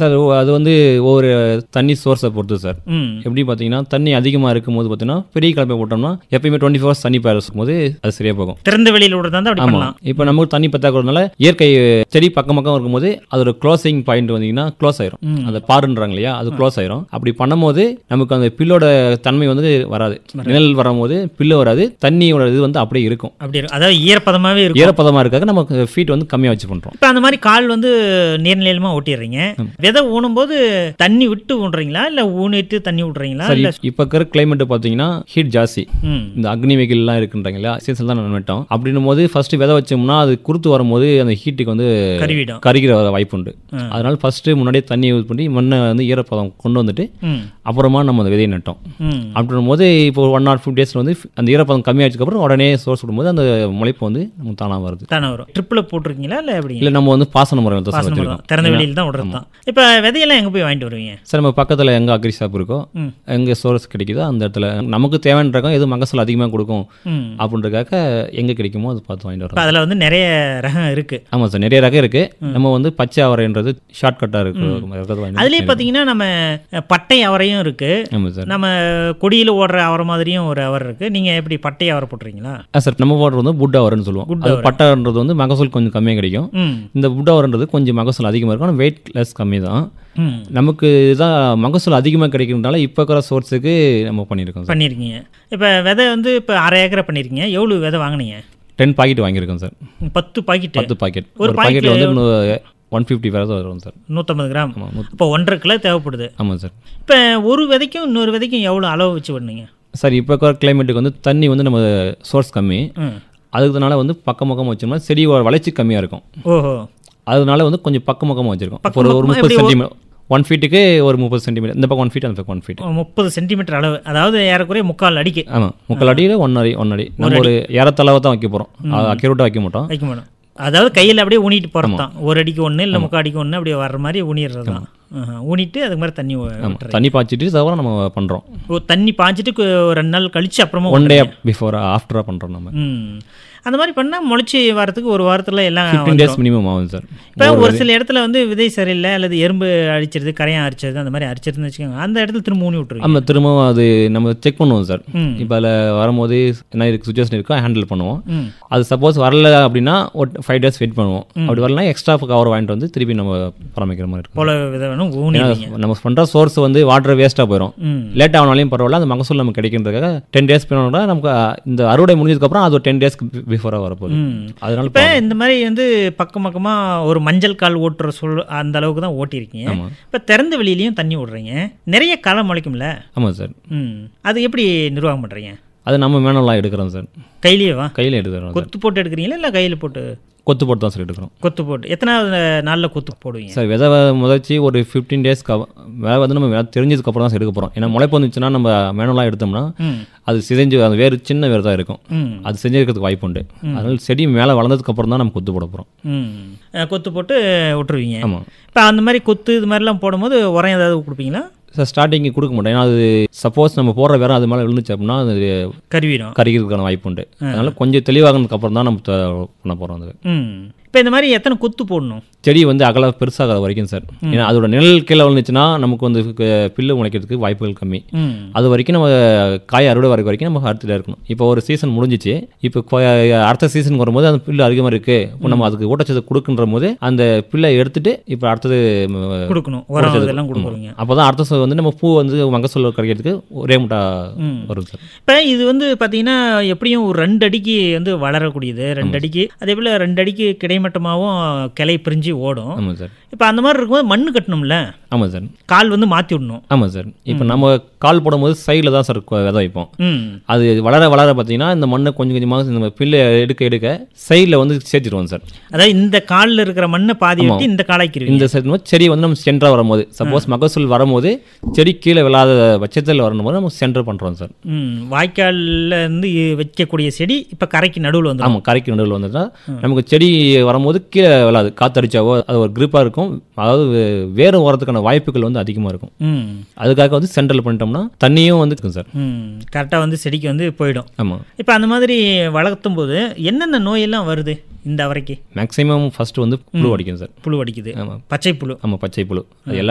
Sir ஓ- அது வந்து ஒவ்வொரு தண்ணி சோர்ஸை பொறுத்து சார் ம் எப்படி பார்த்தீங்கன்னா தண்ணி அதிகமாக இருக்கும்போது பார்த்தீங்கன்னா பெரிய கலப்பை போட்டோம்னா எப்பயுமே டுவெண்ட்டி ஃபோர்ஸ் தண்ணி பாரு போது அது சரியாக போகும் திறந்த வெளியில் விடுறதா இருந்தா அப்படி ஆமாம் பண்ணலாம் இப்போ நமக்கு தண்ணி பத்தாக்குறதுனால இயற்கை செடி பக்கம் பக்கம் இருக்கும்போது அதோட க்ளோசிங் பாயிண்ட் வந்தீங்கன்னா க்ளோஸ் ஆயிரும் அந்த பாருன்றாங்க இல்லையா அது க்ளோஸ் ஆயிரும் அப்படி பண்ணும்போது நமக்கு அந்த பில்லோட தன்மை வந்து வராது நிழல் வரும்போது பில்லு வராது தண்ணியோட இது வந்து அப்படியே இருக்கும் அப்படி இருக்கும் அதாவது ஈரப்பதமாவே இருக்கும் ஈரப்பதமாக இருக்காக நமக்கு ஃபீட் வந்து கம்மியாக வச்சு பண்ணுறோம் இப்போ அந்த மாதிரி கால் வந்து நீர்நிலையமா ஓட்டிடுறீங்க விதை ஊனும்போது தண்ணி விட்டு ஊன்றீங்களா இல்ல ஊனிட்டு தண்ணி விடுறீங்களா சரி இல்ல இப்போ இருக்கிற கிளைமேட் பார்த்தீங்கன்னா ஹீட் ஜாஸ்தி ம் இந்த அக்னி வெயில்லாம் இருக்குன்றாங்க இல்லையா சீசன் தான் நம்ம நட்டோம் அப்படின்னும் போது ஃபர்ஸ்ட் விதை வச்சோம்னா அது குறுத்து வரும்போது அந்த ஹீட்டுக்கு வந்து கருவிடும் கருகிற வாய்ப்பு உண்டு அதனால ஃபர்ஸ்ட் முன்னாடியே தண்ணி யூஸ் பண்ணி மண்ணை வந்து ஈரப்பதம் கொண்டு வந்துட்டு ம் அப்புறமா நம்ம அந்த விதையை நட்டோம் ம் அப்படின்னும் போது இப்போ ஒன் ஆர் ஃபிஃப்ட் டேஸில் வந்து அந்த ஈரப்பதம் கம்மியாச்சதுக்கப்புறம் உடனே சோர்ஸ் விடும்போது அந்த முளைப்பு வந்து நமக்கு தானாக வருது தானே வரும் ட்ரிப்பில் போட்டிருக்கீங்களா இல்லை எப்படி இல்லை நம்ம வந்து பாசன முறை தான் பாசனம் வச்சிருக்கோம் தான். திறந்த வெளியில் தான் விடுறது தான் இப்போ விதையெல்லாம் எங்கே போய் வாங்கிட்டு வருவீங்க சார் நம்ம பக்கத்தில் எங்கே அக்ரி ஷாப் இருக்கோ ம். எங்கே சோர்ஸ் கிடைக்குதோ அந்த இடத்துல நமக்கு தேவையான ரகம் எது மகசூல் அதிகமாக கொடுக்கும் ம் அப்படின்றக்காக எங்கே கிடைக்குமோ அது பார்த்து வாங்கிட்டு வரோம் இப்போ அதில் வந்து நிறைய ரகம் இருக்கு ஆமாம் சார் நிறைய ரகம் இருக்குது நம்ம வந்து பச்சை அவரைன்றது ஷார்ட் கட்டாக இருக்கு இருக்கிறது வாங்கி அதுலேயே பார்த்தீங்கன்னா நம்ம அஹ், பட்டை அவரையும் இருக்கு ஆமாம் சார் நம்ம கொடியில் ஓடுற அவரை மாதிரியும் ஒரு அவர் இருக்கு நீங்கள் எப்படி பட்டை அவரை போட்டுறீங்களா ஆ சார் நம்ம போடுறது வந்து புட் அவரைன்னு சொல்லுவோம் Wood அது பட்டைன்றது வந்து மகசூல் கொஞ்சம் கம்மியாக கிடைக்கும் ம் இந்த புட் அவர்ன்றது கொஞ்சம் மகசூல் அதிகமாக இருக்கும் ஆனால் வெயிட் லெஸ் கம்மி தான் ம் நமக்கு இதான் மகசூல் அதிகமாக கிடைக்கிறதுனால இப்போ இருக்கிற சோர்ஸுக்கு நம்ம பண்ணியிருக்கோம் சார் பண்ணியிருக்கீங்க இப்போ விதை வந்து இப்போ அரை ஏக்கரை பண்ணியிருக்கீங்க எவ்வளோ விதை வாங்குனீங்க டென் பாக்கெட் வாங்கியிருக்கோம் சார் பத்து பாக்கெட்டு பத்து பாக்கெட் ஒரு ஒரு பாக்கெட்டில் வந்து ஒன் ஃபிஃப்டி வேறு வரும் சார் நூற்றம்பது கிராம் ஆமாம் நூ- இப்போ ஒன்றரை கிலோ தேவைப்படுது ஆமாம் சார் இப்போ ஒரு விதைக்கும் இன்னொரு விதைக்கும் எவ்வளோ அளவு வச்சு விடுனீங்க சார் இப்போ இருக்கிற கிளைமேட்டுக்கு வந்து தண்ணி வந்து நம்ம சோர்ஸ் கம்மி ம் அதுக்குனால வந்து பக்கம் பக்கமாக வச்சோம்னா செடியோட வளர்ச்சி கம்மியாக இருக்கும் ஓஹோ அதனால வந்து கொஞ்சம் பக்கம் பக்கமாக வச்சிருக்கோம் பக்கம் ஒரு ஒரு பக்கமா முப்பது எப்படி சென்டிமீட்டர் ஒன் ஃபீட்டுக்கு ஒரு முப்பது சென்டிமீட்டர் இந்த பக்கம் ஒன் ஃபீட் அந்த பக்கம் ஒன் ஃபீட் முப்பது சென்டிமீட்டர் அளவு அதாவது ஏறக்குறைய முக்கால் அடிக்கு ஆமாம் முக்கால் அடியில் ஒன் அடி ஒன் அடி நம்ம ஒரு ஏறத்தளவை தான் வைக்க போகிறோம் அக்யூரேட்டாக வைக்க மாட்டோம் வைக்க மாட்டோம் அதாவது கையில் அப்படியே ஊனிட்டு போகிறது தான் ஒரு அடிக்கு ஒன்று இல்லை முக்கால் அடிக்கு ஒன்று அப்படியே வர்ற மாதிரி ஊனிடுறது தான் ஆஹா. ஊனிட்டு அதுக்கு மாதிரி தண்ணி ஊ- விட்டுறது. தண்ணி பாய்ச்சிட்டு தவிர நம்ம பண்ணுறோம் ஓ தண்ணி பாய்ச்சிட்டு கு- ஒரு ரெண்டு நாள் கழிச்சு அப்புறமா ஒன் டே பிஃபோர் ஆஃப்டராக பண்ணுறோம் நம்ம ம் அந்த மாதிரி பண்ணால் முளைச்சி வரதுக்கு ஒரு வாரத்தில் எல்லாம் ஃபிஃப்டீன் டேஸ் மினிமம் ஆகும் சார் இப்போ ஒரு சில இடத்துல வந்து விதை சரியில்லை அல்லது எறும்பு அடிச்சிருது கரையான் அரிச்சிருது அந்த மாதிரி அரிச்சிருதுன்னு வச்சுக்கோங்க அந்த இடத்துல திரும்ப ஊனி விட்டுருவீங்க நம்ம திரும்பவும் அது நம்ம செக் பண்ணுவோம் சார் ம். இப்போ அதில் வரும்போது என்ன இருக்கு சுச்சுவேஷன் இருக்கோ ஹேண்டில் பண்ணுவோம் ம் அது சப்போஸ் வரல அப்படின்னா ஒரு ஃபைவ் டேஸ் வெயிட் பண்ணுவோம் அப்படி வரலாம் எக்ஸ்ட்ரா கவர் வாங்கிட்டு வந்து திருப்பி நம்ம பராமரிக்கிற மாதிரி இருக்கும் போல விதை வேணும் ஊனிடுவீங்க நம்ம பண்ணுற சோர்ஸ் வந்து வாட்டர் வேஸ்ட்டாக போயிடும் ம் லேட் ஆனாலையும் பரவாயில்ல அந்த மகசூல் நமக்கு கிடைக்கிறதுக்காக டென் டேஸ் பண்ணோம்னா நமக்கு இந்த அறுவடை முடிஞ்சதுக்கப்புறம் அது ஒரு டென் டேஸ்க்கு பிஃபோராக வரப்போகுது ம் அதனால இப்போ இந்த மாதிரி வந்து பக்கம் பக்கமாக ஒரு மஞ்சள் கால் ஓட்டுற சொல் அந்த அளவுக்கு தான் ஓட்டியிருக்கீங்க ஆமா. இப்போ திறந்த வெளியிலையும் தண்ணி விடுறீங்க நிறைய களை முளைக்கும்ல ஆமாம் சார் ம் அது எப்படி நிர்வாகம் பண்ணுறீங்க அது நம்ம மேனெல்லாம் எடுக்கிறோம் சார் கையிலேயே வா கையில் எடுத்துக்கிறோம் சார் கொத்து போட்டு எடுக்கிறீங்களா இல்லை கையில் போட்டு கொத்து போட்டு தான் சார் எடுக்கிறோம் கொத்து போட்டு எத்தனாவது நாளில் கொத்து போடுவீங்க சார் விதை முதச்சி ஒரு ஃபிஃப்டீன் டேஸ்க்கு விதை வந்து நம்ம விதை தெரிஞ்சதுக்கப்புறம் தான் சார் எடுக்க போகிறோம் ஏன்னா முளைப்பு வந்துச்சுன்னா நம்ம மேனுவலாக எடுத்தோம்னா ம் அது சிதைஞ்சு அது வேறு சின்ன வேறு தான் இருக்கும் ம் அது செஞ்சிருக்கிறதுக்கு வாய்ப்பு உண்டு அதனால செடி மேலே வளர்ந்ததுக்கப்புறம் தான் நம்ம கொத்து போட போகிறோம் ம் அஹ் கொத்து போட்டு விட்டுருவீங்க ஆமாம் இப்போ அந்த மாதிரி கொத்து இது மாதிரிலாம் போடும்போது உரம் ஏதாவது கொடுப்பீங்களா சார் ஸ்டார்டிங்கு கொடுக்க மாட்டோம் ஏன்னா அது சப்போஸ் நம்ம போடுற வேற அது மேலே விழுந்துச்சு அப்படின்னா அது கருவிடும் கருகிறதுக்கான வாய்ப்பு உண்டு அதனால கொஞ்சம் தெளிவாகினதுக்கு அப்புறம் தான் நம்ம த- பண்ண போகிறோம் அது ம் இப்போ இந்த மாதிரி எத்தனை கொத்து போடணும் செடி வந்து அகல பெருசாகாத வரைக்கும் சார் ஏன்னா அதோட நிழல் கீழே விழுந்துச்சுன்னா நமக்கு வந்து க- பில்லு முளைக்கிறதுக்கு வாய்ப்புகள் கம்மி ம் அது வரைக்கும் நம்ம காய் அறுவடை வரைக்கும் வரைக்கும் நம்ம அறுத்துட்டே இருக்கணும் இப்போ ஒரு சீசன் முடிஞ்சிச்சு இப்போ கொ- அடுத்த சீசன் வரும்போது அந்த பில்லு அதிகமாக இருக்கு இப்போ நம்ம அதுக்கு ஊட்டச்சத்து கொடுக்குன்ற போது அந்த பில்லை எடுத்துட்டு இப்போ அடுத்தது கொடுக்கணும் உரம் இதெல்லாம் கொடுக்குறீங்க அப்போ தான் அடுத்த சு- வந்து நம்ம பூ வந்து மகசூல் கிடைக்கிறதுக்கு ஒரே முட்டா வரும் சார் இப்போ இது வந்து பார்த்தீங்கன்னா எப்படியும் ஒரு ரெண்டு அடிக்கு வந்து வளரக்கூடியது ரெண்டு அடிக்கு அதே போல் ரெண்டு அடிக்கு கிடைமட்டமாகவும் கிளை பிரிஞ்சு ஓடும் ஆமாம் சார் இப்போ அந்த மாதிரி இருக்கும்போது மண்ணு கட்டணும்ல ஆமாம் சார் கால் வந்து மாற்றி விடணும் ஆமாம் சார் இப்போ நம்ம கால் போடும்போது சைடில் தான் சார் கொ- விதை வைப்போம் ம் அது வளர வளர பார்த்தீங்கன்னா இந்த மண்ணை கொஞ்சம் கொஞ்சமாக இந்த பில்லை எடுக்க எடுக்க சைடில் வந்து சேர்த்துருவோம் சார் அதாவது இந்த காலில் இருக்கிற மண்ணை பாதி வெட்டி இந்த காலாக்கிருவீங்க இந்த சைடு செடி வந்து நம்ம சென்டராக வரும்போது சப்போஸ் மகசூல் வரும்போது செடி கீழே விழாத பட்சத்தில் வரும்போது நம்ம சென்டர் பண்ணுறோம் சார் ம் வாய்க்காலில் இருந்து வைக்கக்கூடிய செடி இப்போ கரைக்கு நடுவில் வந்துடும் ஆமாம் கரைக்கு நடுவில் வந்துட்டா நமக்கு செடி வரும்போது கீழே விழாது காத்தடிச்சாவோ அது ஒரு grip-ஆ இருக்கும் அதாவது வே- வேறு வரதுக்கான வாய்ப்புகள் வந்து அதிகமாக இருக்கும் ம் அதுக்காக வந்து சென்டரில் பண்ணிட்டோம்னா தண்ணியும் வந்து இருக்கும் சார் ம் கரெக்டாக வந்து செடிக்கு வந்து போயிடும் ஆமாம் இப்போ அந்த மாதிரி வளர்த்தும் போது என்னென்ன நோயெல்லாம் வருது இந்த அவரைக்கு மேக்ஸிமம் ஃபர்ஸ்ட் வந்து புழு அடிக்கும் சார் புழு அடிக்குது ஆமாம் பச்சை புழு ஆமாம் பச்சை புழு அது எல்லா